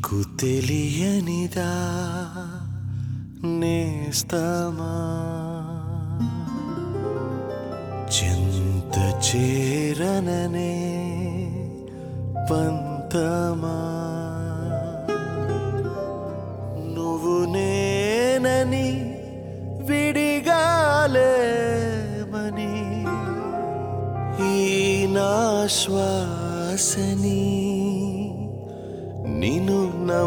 నీకు తెలియనిదా నేస్తమా చింత చేరననే పంతమా నువ్వు నేనని విడిగాలేమని ఈ నా శ్వాసని నిన్ను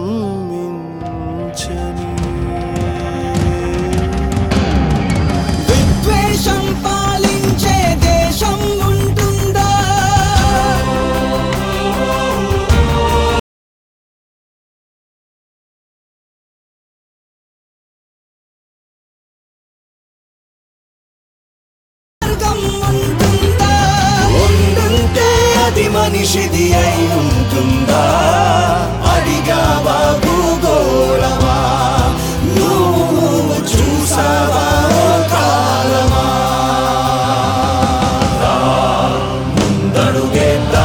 నమ్మించని విద్వేషం పాలించే దేశం ఉంటుందా మార్గం ఉంటుందా ఉండుంటే అది మనిషిది అయి ఉంటుందా అడిగావా భూగోళమా నువ్వు చూసావా ఓ కాలమా రా, ముందడుగేద్దా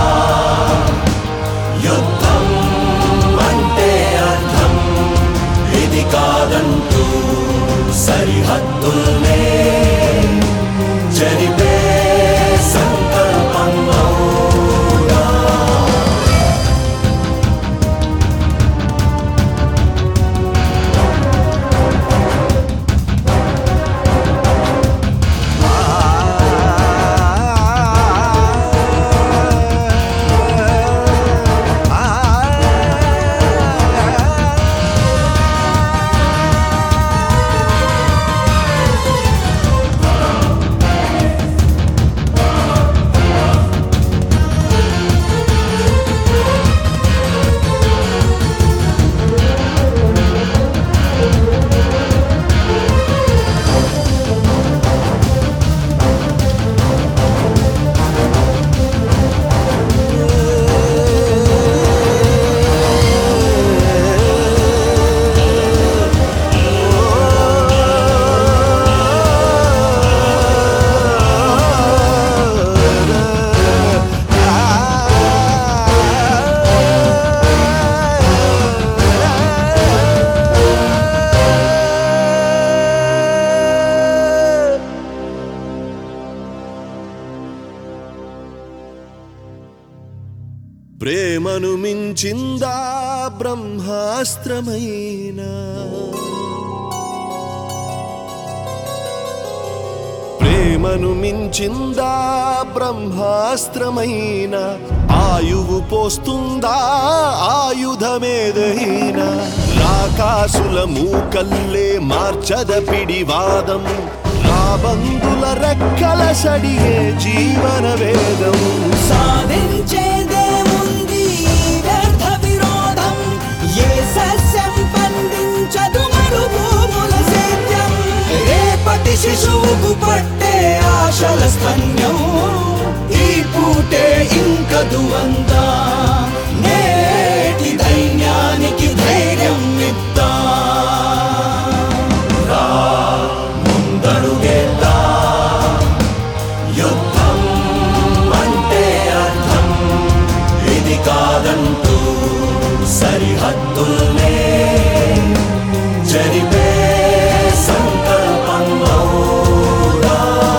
యుద్ధం అంటే అర్థం ఇది కాదంటూ సరిహద్దుల్నే జరిపే సంకల్పం అవునా ప్రేమను మించిందా బ్రహ్మాస్త్రమైన ప్రేమను మించిందా బ్రహ్మాస్త్రమైన ఆయువు పోస్తుందా ఆయుధమేదైనా రాకాసుల మూకల్లే మార్చద పిడివాదం రాబందుల రెక్కల సడిగే జీవన వేదం సాధించేదేముంది వ్యర్థ విరోధం ఏ సస్యం పండించదు మరుభూముల సేద్యం రేపటి శిశువుకు పట్టే ఆశల స్తన్యం ఈ పూటే ఇంకదు అంతా నేటి దైన్యానికి ధైర్యం ఇద్దా ముందడుగేద్దా యుద్ధం అంటే అర్థం ఇది కాదంటూ సరిహద్దుల్నే జరిపే సంకల్పం అవునా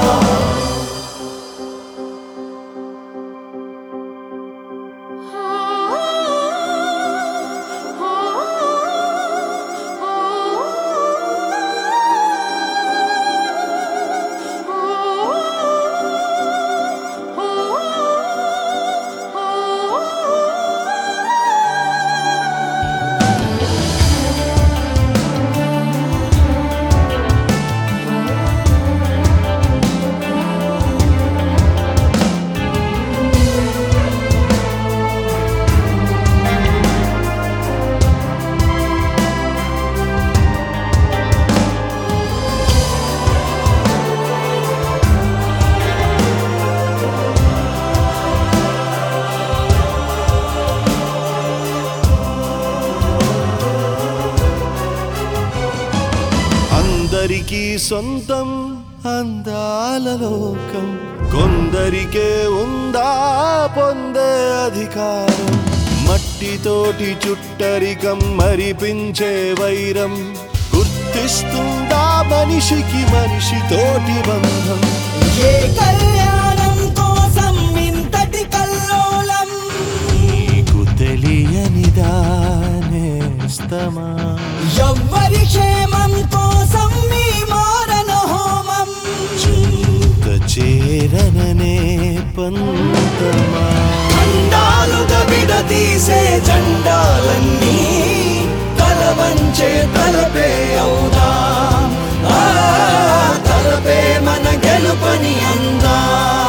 అందరికీ సొంతం అందాల లోకం కొందరికే ఉందా పొందే అధికారం మట్టితోటి చుట్టూ ఒంటరికం మరిపించే వైరం గుర్తిస్తుందా మనిషికి మనిషి తోటి బంధం ఏ కళ్యాణం కోసం ఇంతటి కల్లోలం నీకు తెలియనిదా నేస్తమా ఎవ్వరి క్షేమం కోసం మీ మారణ హోమం చింత చేరననే పంతమా ఖండాలుగా విడదీసే జెండాలన్నీ తలవంచే తలపే అవుదా ఆ, తలపే మన గెలుపని అందా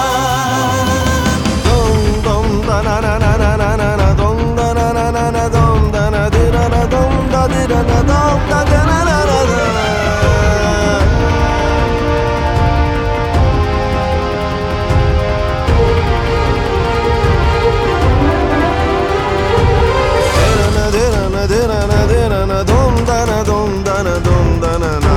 దొం దొం దననననననన దొం దనననన దొం దనదిరన దొం దదిరన దొం దదనననన. ధిరన ధిరన ధిరన ధిరన దొం దన దొం దన దొం దనన.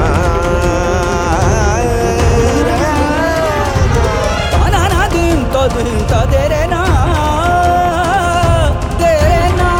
తననా దింతో దింతో తెరేనా తెరేనా